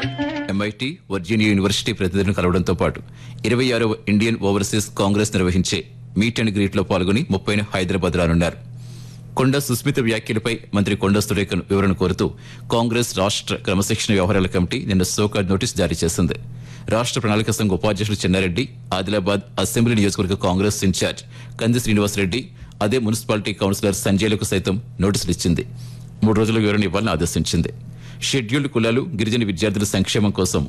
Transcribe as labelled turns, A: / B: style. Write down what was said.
A: MIT Virginia university ప్రతినిధులను కలవడంతో పాటు ఇరవై ఆరవ ఇండియన్ ఓవర్సీస్ కాంగ్రెస్ నిర్వహించే మీట్ అండ్ గ్రీట్ లో పాల్గొని ముప్పైన హైదరాబాద్ రానున్నారు కొండ సుస్మిత వ్యాఖ్యలపై మంత్రి కొండ సురేఖను వివరణ కోరుతూ కాంగ్రెస్ రాష్ట్ర క్రమశిక్షణ వ్యవహారాల కమిటీ నిన్న సోకాడ్ నోటీస్ జారీ చేసింది రాష్ట్ర ప్రణాళిక సంఘ ఉపాధ్యక్షుడు చెన్నారెడ్డి ఆదిలాబాద్ అసెంబ్లీ నియోజకవర్గ కాంగ్రెస్ ఇన్ఛార్జ్ కంది శ్రీనివాసరెడ్డి అదే మున్సిపాలిటీ కౌన్సిలర్ సంజయ్లకు సైతం నోటీసులు ఇచ్చింది మూడు రోజుల వివరణ ఇవ్వాలని ఆదేశించింది షెడ్యూల్డ్ కులాలు గిరిజన విద్యార్థుల సంక్షేమం కోసం